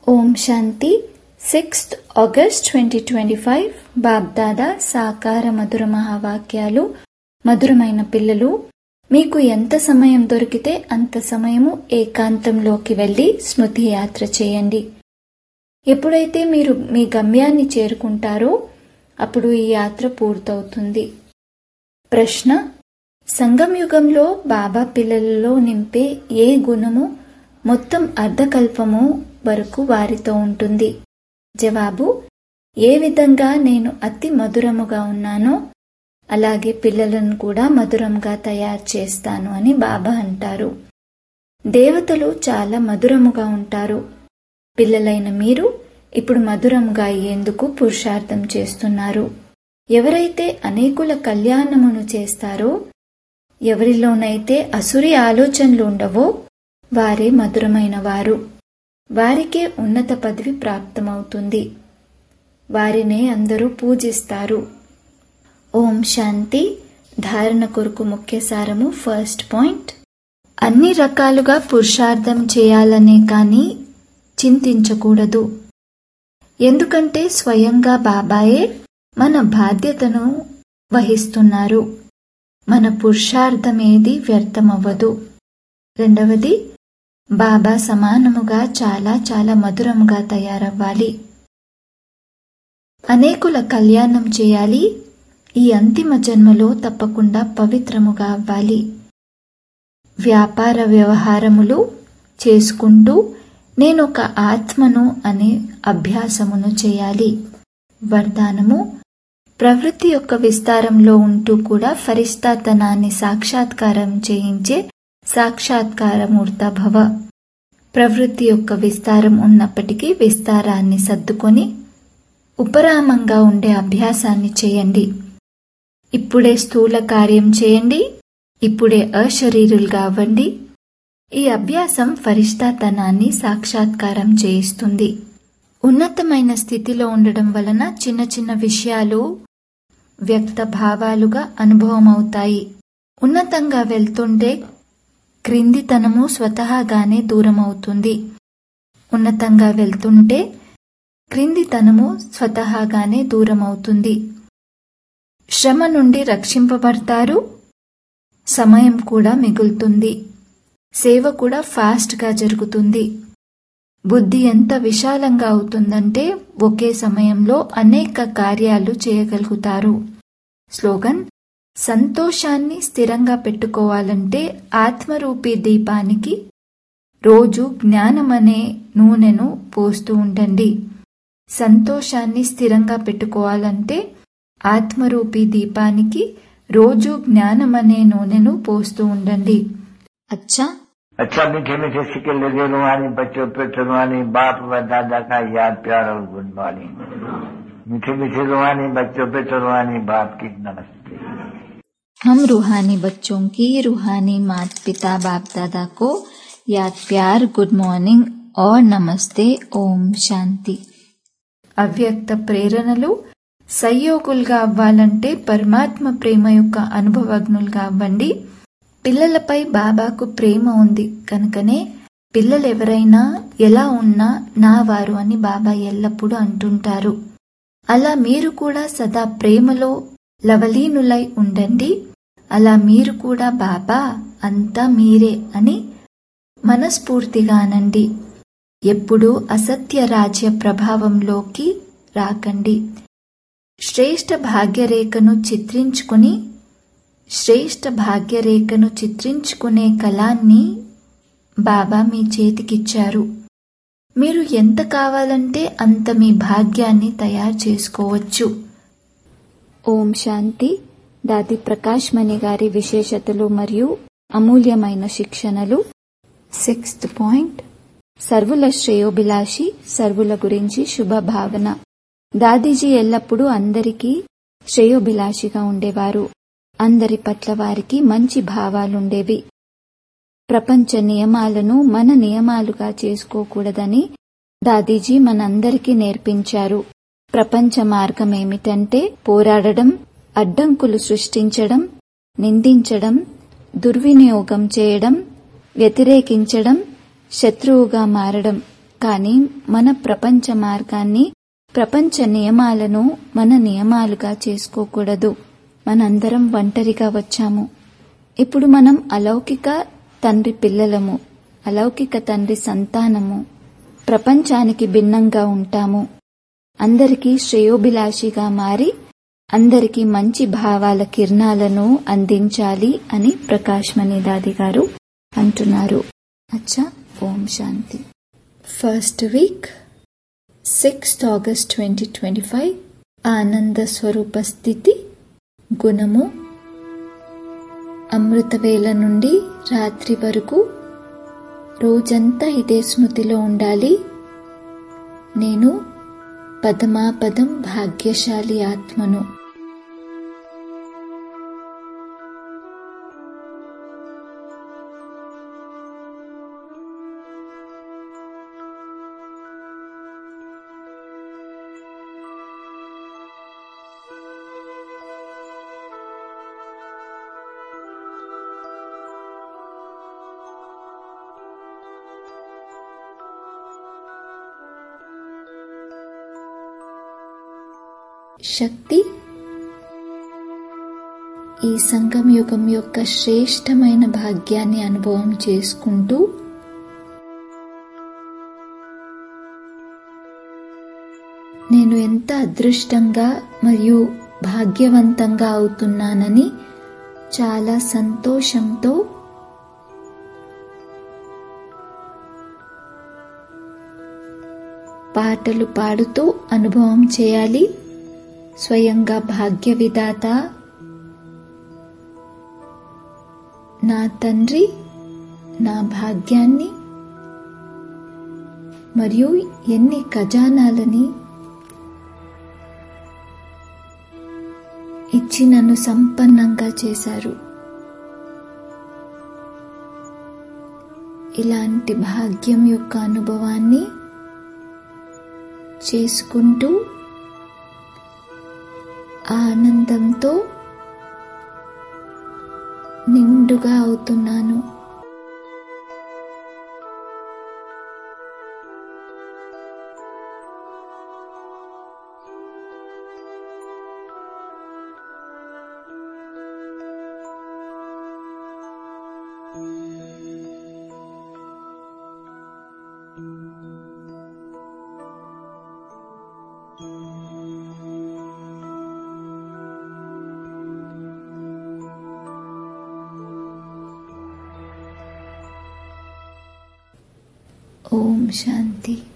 ఓం Shanti sixth August twenty twenty five BapDada సాకార మధుర మహావాక్యాలు మధురమైన పిల్లలు మీకు ఎంత సమయం దొరికితే అంత సమయము ఏకాంతంలోకి వెళ్ళి స్మృతి యాత్ర చేయండి ఎప్పుడైతే మీరు మీ గమ్యాన్ని చేరుకుంటారో అప్పుడు ఈ యాత్ర పూర్తవుతుంది ప్రశ్న సంగం యుగంలో బాబా పిల్లలలో నింపే ఏ గుణము మొత్తం అర్ధకల్పము వరకు వారితో ఉంటుంది జవాబు ఏ విధంగా నేను అతి మధురముగా ఉన్నానో అలాగే పిల్లలను కూడా మధురంగా తయారు చేస్తాను అని బాబా అంటారు దేవతలు చాలా మధురముగా ఉంటారు పిల్లలైన మీరు ఇప్పుడు మధురంగా అయ్యేందుకు పురుషార్థం చేస్తున్నారు ఎవరైతే అనేకుల కళ్యాణమును చేస్తారో ఎవరిలోనైతే అసురి ఆలోచనలు ఉండవో వారే మధురమైన వారు వారికే ఉన్నత పదవి ప్రాప్తమవుతుంది వారినే అందరూ పూజిస్తారు ఓం శాంతి ధారణ కొరకు ముఖ్య సారము ఫస్ట్ పాయింట్ అన్ని రకాలుగా పురుషార్థం చేయాలనే కానీ చింతించకూడదు ఎందుకంటే స్వయంగా బాబాయే మన బాధ్యతను వహిస్తున్నారు మన పురుషార్థమేది వ్యర్థమవ్వదు రెండవది బాబా సమానముగా చాలా చాలా మధురముగా తయారవ్వాలి అనేకుల కళ్యాణం చేయాలి ఈ అంతిమ జన్మలో తప్పకుండా పవిత్రముగా అవ్వాలి వ్యాపార వ్యవహారములు చేసుకుంటూ నేనొక ఆత్మను అనే అభ్యాసమును చేయాలి వరదానము ప్రవృత్తి యొక్క విస్తారంలో ఉంటూ కూడా ఫరిస్తాతనాన్ని సాక్షాత్కారం చేయించే సాక్షాత్కారమూర్త భవ ప్రవృత్తి యొక్క విస్తారం ఉన్నప్పటికీ విస్తారాన్ని సర్దుకొని ఉపరామంగా ఉండే అభ్యాసాన్ని చేయండి ఇప్పుడే స్థూల కార్యం చేయండి ఇప్పుడే అశరీరులుగా అవ్వండి ఈ అభ్యాసం ఫరిష్టాతనాన్ని సాక్షాత్కారం చేయిస్తుంది ఉన్నతమైన స్థితిలో ఉండడం వలన చిన్న చిన్న విషయాలు వ్యక్త భావాలుగా అనుభవం అవుతాయి ఉన్నతంగా వెళ్తుంటే క్రిందితనము స్వతహాగానే దూరమవుతుంది ఉన్నతంగా వెళ్తుంటే క్రిందితనము స్వతహాగానే దూరమవుతుంది శ్రమ నుండి రక్షింపబడతారు సమయం కూడా మిగులుతుంది సేవ కూడా ఫాస్ట్గా జరుగుతుంది బుద్ధి ఎంత విశాలంగా అవుతుందంటే ఒకే సమయంలో అనేక కార్యాలు చేయగలుగుతారు స్లోగన్ సంతోషాన్ని స్థిరంగా పెట్టుకోవాలంటే ఆత్మరూపీ దీపానికి రోజు జ్ఞానమనే నూనెను పోస్తూ ఉండండి సంతోషాన్ని స్థిరంగా పెట్టుకోవాలంటే ఆత్మరూపీ దీపానికి రోజు జ్ఞానమనే నూనెను పోస్తూ ఉండండి అచ్చా अच्छा मीठे मीठे सिक्के लगे रुहानी बच्चों पे रुहानी बाप व दादा का याद प्यार और गुड मॉर्निंग मीठे मीठे रुहानी बच्चों पे रुहानी बाप की नमस्ते हम रूहानी बच्चों की रूहानी माता पिता बाप दादा को याद प्यार गुड मॉर्निंग और नमस्ते ఓం శాంతి అవ్యక్త ప్రేరణలు సహయోగులుగా అవ్వాలంటే పరమాత్మ ప్రేమ యొక్క అనుభవజ్ఞులుగా అవ్వండి పిల్లలపై బాబాకు ప్రేమ ఉంది కనుకనే పిల్లలు ఎవరైనా ఎలా ఉన్నా నా వారు అని బాబా ఎల్లప్పుడూ అంటుంటారు అలా మీరు కూడా సదా ప్రేమలో లవలీనులై ఉండండి అలా మీరు కూడా బాబా అంతా మీరే అని మనస్ఫూర్తిగా అనండి ఎప్పుడూ అసత్య రాజ్య ప్రభావంలోకి రాకండి శ్రేష్ఠ భాగ్యరేఖను చిత్రించుకుని శ్రేష్ఠ భాగ్యరేఖను చిత్రించుకునే కళాన్ని బాబా మీ చేతికిచ్చారు మీరు ఎంత కావాలంటే అంత మీ భాగ్యాన్ని తయారు చేసుకోవచ్చు ఓం శాంతి దాది ప్రకాష్ మణి గారి విశేషతలు మరియు అమూల్యమైన శిక్షణలు సిక్స్త్ పాయింట్ సర్వుల శ్రేయోభిలాషి సర్వుల గురించి శుభ భావన దాదీజీ ఎల్లప్పుడూ అందరికీ శ్రేయోభిలాషిగా ఉండేవారు అందరి పట్ల వారికి మంచి భావాలుండేవి ప్రపంచ నియమాలను మన నియమాలుగా చేసుకోకూడదని దాదీజీ మనందరికీ నేర్పించారు ప్రపంచ మార్గం ఏమిటంటే పోరాడడం అడ్డంకులు సృష్టించడం నిందించడం దుర్వినియోగం చేయడం వ్యతిరేకించడం శత్రువుగా మారడం కానీ మన ప్రపంచ మార్గాన్ని ప్రపంచ నియమాలను మన నియమాలుగా చేసుకోకూడదు మనందరం ఒంటరిగా వచ్చాము ఇప్పుడు మనం అలౌకిక తండ్రి పిల్లలము అలౌకిక తండ్రి సంతానము ప్రపంచానికి భిన్నంగా ఉంటాము అందరికీ శ్రేయోభిలాషిగా మారి అందరికీ మంచి భావాల కిరణాలను అందించాలి అని ప్రకాష్ మణిదాది గారు అంటున్నారు అచ్చా Om Shanti first week sixth August twenty twenty five ఆనంద స్వరూప స్థితి గుణము అమృతవేళ నుండి రాత్రి వరకు రోజంతా ఇదే స్మృతిలో ఉండాలి నేను పదమాపదం భాగ్యశాలి ఆత్మను శక్తి ఈ సంగం యుగం యొక్క శ్రేష్టమైన భాగ్యాన్ని అనుభవం చేసుకుంటూ నేను ఎంత అదృష్టంగా మరియు భాగ్యవంతంగా అవుతున్నానని చాలా సంతోషంతో పాటలు పాడుతూ అనుభవం చేయాలి స్వయంగా భాగ్య విధాత నా తండ్రి నా భాగ్యాన్ని మరియు ఎన్ని ఖజానాలని ఇచ్చి నన్ను సంపన్నంగా చేశారు ఇలాంటి భాగ్యం యొక్క అనుభవాన్ని చేసుకుంటూ ఆనందంతో నిండుగా అవుతున్నాను ఓం శాంతి